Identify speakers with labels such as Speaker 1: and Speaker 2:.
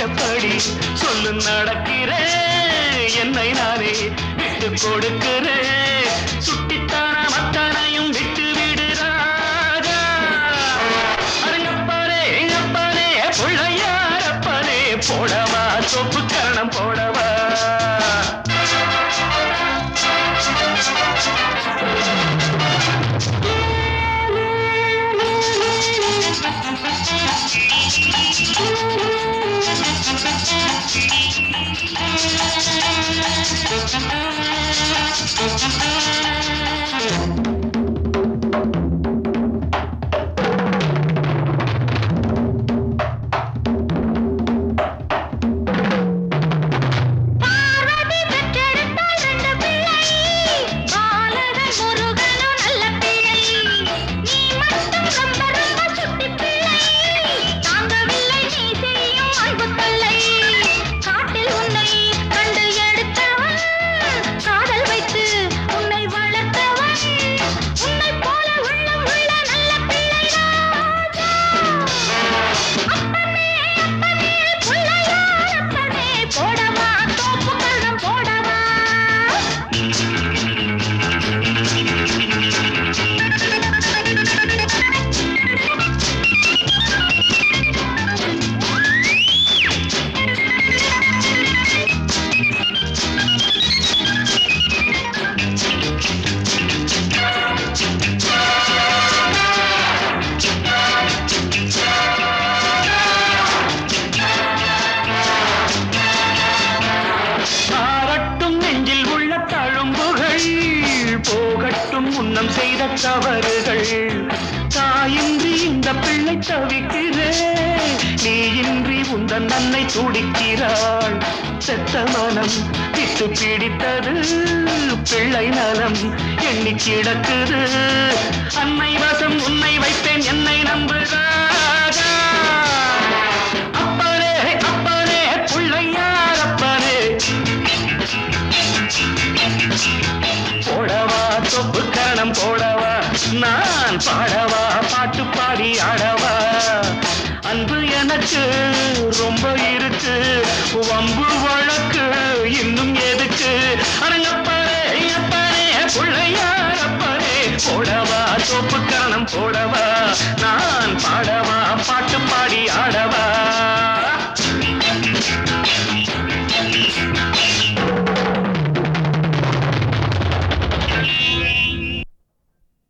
Speaker 1: இஷ்டப்படி சொல்லு நடக்கிறேன் என்னை நானே விட்டு கொடுக்கிறேன் சுட்டித்தான மத்தனையும் விட்டு விடுறாரா அரங்கப்பாரே எங்கப்பாரே பிள்ளையாரப்பரே போடவா சொப்பு கரணம் போடவா
Speaker 2: பார்வதி பெற்றெடுத்தாள் ரெண்டு பிள்ளை பாலகன் முருகனும் நல்ல பிள்ளை நீ மட்டும் ரொம்ப ரொம்ப சுட்டி பிள்ளை தாங்கவில்லை நீ செய்யும் அன்பு தொல்லை காட்டில் உன்னை கண்டு எடுத்தவன் காதல் வைத்து உன்னை வளர்த்தவன் உன்னை போல உள்ளம் உள்ள நல்ல பிள்ளை ராஜா அப்பனே அப்பனே புள்ளையார் அப்பனே போடவா தோப்பு கரணம் போடவா
Speaker 1: ஆரட்டும் நெஞ்சில் உள்ள தழும்புகள் போகட்டும் முன்னம் செய்த தவறுகள் தாயின்றி இந்த பிள்ளை தவிக்கிறே நீ இன்றி உந்தன் அன்னை துடிக்கிறாள் செத்த மனம் விட்டு பிடித்தது பிள்ளை நலம் எண்ணி கிடக்குது அன்னை வசம் உன்னை வைப்பேன் என்னை நம்புகிறாரா அப்பனே அப்பனே பிள்ளையார் அப்பனே போடவா தொப்பு கரணம் போடவா நான் பாடவா பாட்டு பாடி ஆடவா அன்பு எனக்கு ரொம்ப இருக்கு வம்பு வழக்கு இன்னும் எதுக்கு